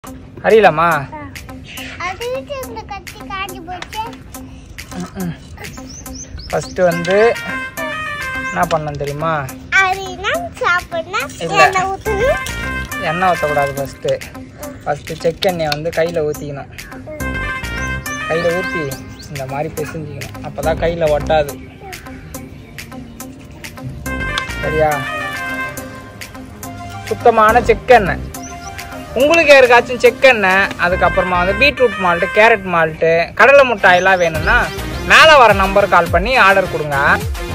அறியலாமா அது இந்த கத்தி காஞ்சி போச்சு ஃபஸ்ட்டு வந்து என்ன பண்ணணும் தெரியுமா அதுனா சாப்பிடணும் இல்ல. எண்ணெய் ஊற்றணும் எண்ணெய் ஊற்றக்கூடாது ஃபஸ்ட்டு ஃபஸ்ட்டு செக்கெண்ணெயை வந்து கையில் ஊற்றிக்கணும் கையில் ஊற்றி இந்த மாதிரி பிசைஞ்சிக்கணும் அப்போ தான் கையில் ஒட்டாது சரியா சுத்தமான செக்கெண்ணெய் உங்களுக்கு யாருக்காச்சும் செக்கெண்ணெய் அதுக்கப்புறமா வந்து பீட்ரூட் மால்ட்டு கேரட் மால்ட்டு கடலை மிட்டாயெல்லாம் வேணும்னா மேலே வர நம்பர் கால் பண்ணி ஆர்டர் கொடுங்க